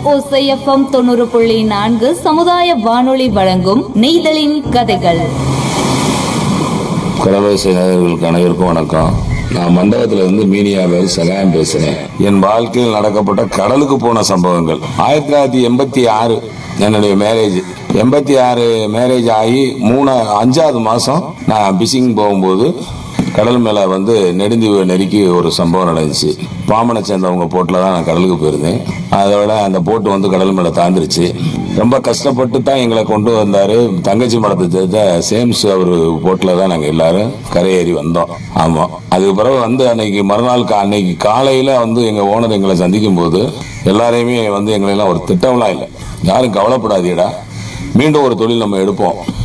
ஓசைஎஃப்எம் தொண்ணூறு புள்ளி நான்கு சமுதாய வானொலி வழங்கும் நெய்தலின் கதைகள் கடலோசை நேயர்களுக்கு அனைவருக்கும் வணக்கம் நான் மண்டபத்துல இருந்து மீனியா பேர் சகாயம் பேசுறேன் என் வாழ்க்கையில் நடக்கப்பட்ட கடலுக்கு போன சம்பவங்கள் ஆயிரத்தி தொள்ளாயிரத்தி எண்பத்தி ஆறு என்னுடைய மேரேஜ் எண்பத்தி ஆறு மேரேஜ் ஆகி மூணு அஞ்சாவது மாசம் நான் பிசிங் போகும்போது கடல் மேல வந்து நெடுந்தீவு நெருக்கி ஒரு சம்பவம் நடந்துச்சு பாம்பனை சேர்ந்தவங்க போட்டில் தான் நான் கடலுக்கு போயிருந்தேன் அதோட அந்த போட்டு வந்து கடல் மேல தாழ்ந்துருச்சு ரொம்ப கஷ்டப்பட்டு தான் எங்களை கொண்டு வந்தாரு தங்கச்சி மடத்தை சேர்ந்த சேம்ஸ் அவர் போட்டில் தான் நாங்கள் எல்லாரும் கரையேறி வந்தோம் ஆமாம் அதுக்கு பிறகு வந்து அன்னைக்கு மறுநாள் கா- அன்னைக்கு காலையில் வந்து எங்கள் ஓனர் எங்களை சந்திக்கும் போது எல்லாரையுமே வந்து எங்களெல்லாம் ஒரு திட்டம்லாம் இல்லை யாரும் கவலைப்படாதீடா மீண்டும் ஒரு தொழில் நம்ம எடுப்போம்